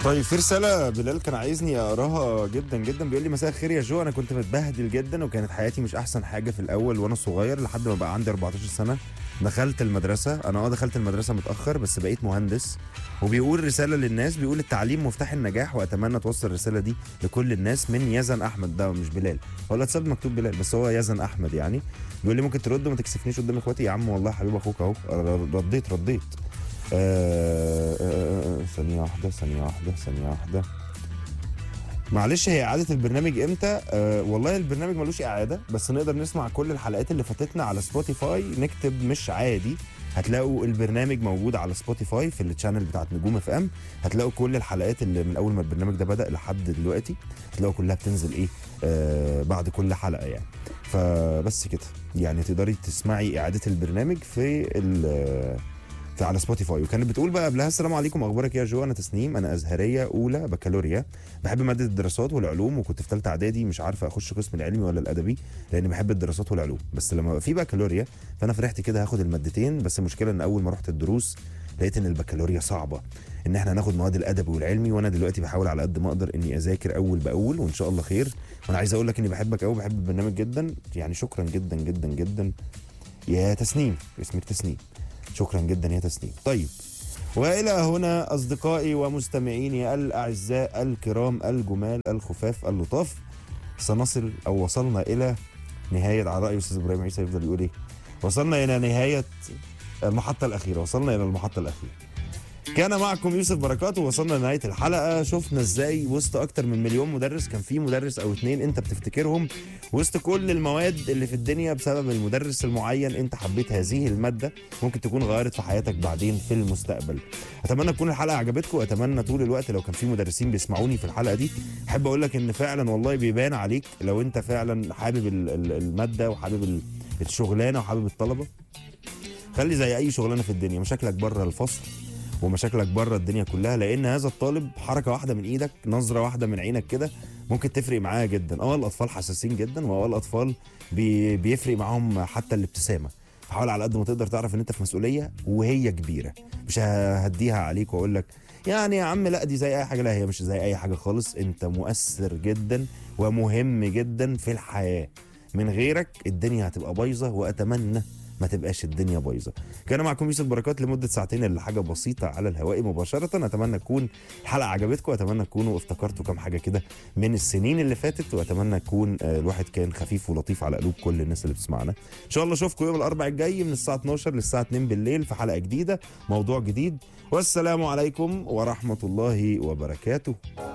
طيب في رسالة بلال كان عايزني اقراها جدا جدا بيقول لي مساء الخير يا جو انا كنت متبهدل جدا وكانت حياتي مش احسن حاجة في الاول وانا صغير لحد ما بقى عندي 14 سنة دخلت المدرسة انا اه دخلت المدرسة متأخر بس بقيت مهندس وبيقول رسالة للناس بيقول التعليم مفتاح النجاح واتمنى توصل الرسالة دي لكل الناس من يزن احمد ده مش بلال هو الواتساب مكتوب بلال بس هو يزن احمد يعني بيقول لي ممكن ترد وما تكسفنيش قدام اخواتي يا عم والله حبيب اخوك اهو رديت رديت آه، آه، آه، ثانية واحدة ثانية واحدة ثانية واحدة معلش هي إعادة البرنامج إمتى؟ آه والله البرنامج ملوش إعادة بس نقدر نسمع كل الحلقات اللي فاتتنا على سبوتيفاي نكتب مش عادي هتلاقوا البرنامج موجود على سبوتيفاي في التشانل بتاعت نجوم اف ام هتلاقوا كل الحلقات اللي من اول ما البرنامج ده بدا لحد دلوقتي هتلاقوا كلها بتنزل ايه آه بعد كل حلقه يعني فبس كده يعني تقدري تسمعي اعاده البرنامج في ال- في على سبوتيفاي وكانت بتقول بقى قبلها السلام عليكم اخبارك يا جو انا تسنيم انا ازهريه اولى بكالوريا بحب ماده الدراسات والعلوم وكنت في ثالثه اعدادي مش عارفه اخش قسم العلمي ولا الادبي لان بحب الدراسات والعلوم بس لما بقى في بكالوريا فانا فرحت كده هاخد المادتين بس المشكله ان اول ما رحت الدروس لقيت ان البكالوريا صعبه ان احنا هناخد مواد الادبي والعلمي وانا دلوقتي بحاول على قد ما اقدر اني اذاكر اول باول وان شاء الله خير وانا عايز اقول لك اني بحبك قوي بحب البرنامج جدا يعني شكرا جدا جدا جدا يا تسنيم اسمك تسنيم شكرا جدا يا تسنيم طيب والى هنا اصدقائي ومستمعيني الاعزاء الكرام الجمال الخفاف اللطاف سنصل او وصلنا الى نهايه على راي استاذ ابراهيم عيسى يفضل يقول ايه وصلنا الى نهايه المحطه الاخيره وصلنا الى المحطه الاخيره كان معكم يوسف بركات ووصلنا لنهايه الحلقه شفنا ازاي وسط اكتر من مليون مدرس كان في مدرس او اتنين انت بتفتكرهم وسط كل المواد اللي في الدنيا بسبب المدرس المعين انت حبيت هذه الماده ممكن تكون غيرت في حياتك بعدين في المستقبل اتمنى تكون الحلقه عجبتكم واتمنى طول الوقت لو كان في مدرسين بيسمعوني في الحلقه دي احب اقول لك ان فعلا والله بيبان عليك لو انت فعلا حابب ال- ال- الماده وحابب ال- الشغلانه وحابب الطلبه خلي زي اي شغلانه في الدنيا مشاكلك بره الفصل ومشاكلك بره الدنيا كلها لان هذا الطالب حركه واحده من ايدك نظره واحده من عينك كده ممكن تفرق معاه جدا اه الاطفال حساسين جدا واه الاطفال بي بيفرق معاهم حتى الابتسامه فحاول على قد ما تقدر تعرف ان انت في مسؤوليه وهي كبيره مش ههديها عليك واقول لك يعني يا عم لا دي زي اي حاجه لا هي مش زي اي حاجه خالص انت مؤثر جدا ومهم جدا في الحياه من غيرك الدنيا هتبقى بايظه واتمنى ما تبقاش الدنيا بايظه كان معكم يوسف بركات لمده ساعتين اللي حاجه بسيطه على الهواء مباشره اتمنى تكون الحلقه عجبتكم واتمنى تكونوا افتكرتوا كام حاجه كده من السنين اللي فاتت واتمنى يكون آه، الواحد كان خفيف ولطيف على قلوب كل الناس اللي بتسمعنا ان شاء الله اشوفكم يوم الاربعاء الجاي من الساعه 12 للساعه 2 بالليل في حلقه جديده موضوع جديد والسلام عليكم ورحمه الله وبركاته